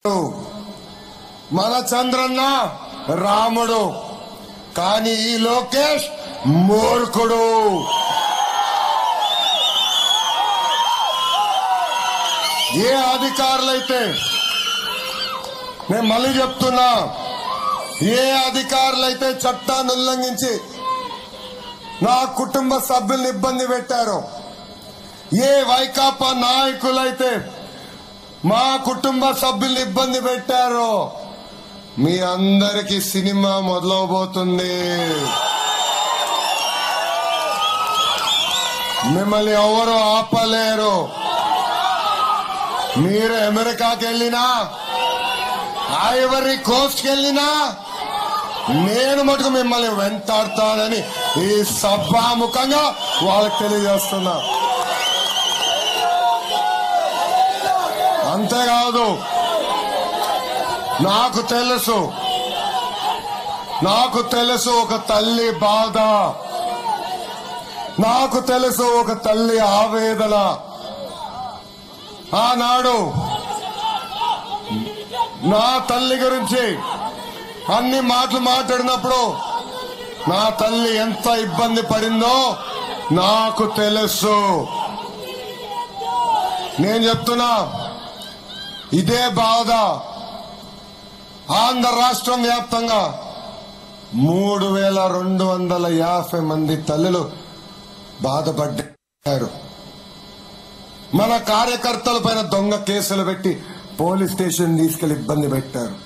మన చంద్రన్న రాముడు కానీ ఈ లోకేష్ మూర్ఖుడు ఏ అధికారులైతే నేను మళ్ళీ చెప్తున్నా ఏ అధికారులైతే చట్టాన్ని ఉల్లంఘించి నా కుటుంబ సభ్యుల్ని ఇబ్బంది పెట్టారో ఏ వైకాపా నాయకులైతే మా కుటుంబ సభ్యుల్ని ఇబ్బంది పెట్టారో మీ అందరికి సినిమా మొదలవబోతుంది మిమ్మల్ని ఎవరు ఆపలేరు మీరు అమెరికాకి వెళ్ళినా ఐవరీ కోస్ట్కి వెళ్ళినా నేను మటుకు మిమ్మల్ని వెంటాడతానని ఈ సభాముఖంగా వాళ్ళకి తెలియజేస్తున్నా అంతేకాదు నాకు తెలుసు నాకు తెలుసు ఒక తల్లి బాధ నాకు తెలుసు ఒక తల్లి ఆవేదన ఆనాడు నా తల్లి గురించి అన్ని మాటలు మాట్లాడినప్పుడు నా తల్లి ఎంత ఇబ్బంది పడిందో నాకు తెలుసు నేను చెప్తున్నా ఇదే బాధ ఆంధ్ర రాష్ట్రం వ్యాప్తంగా మూడు వేల రెండు వందల యాభై మంది తల్లులు బాధపడ్డారు మన కార్యకర్తల పైన దొంగ కేసులు పెట్టి పోలీస్ స్టేషన్ తీసుకెళ్లి ఇబ్బంది పెట్టారు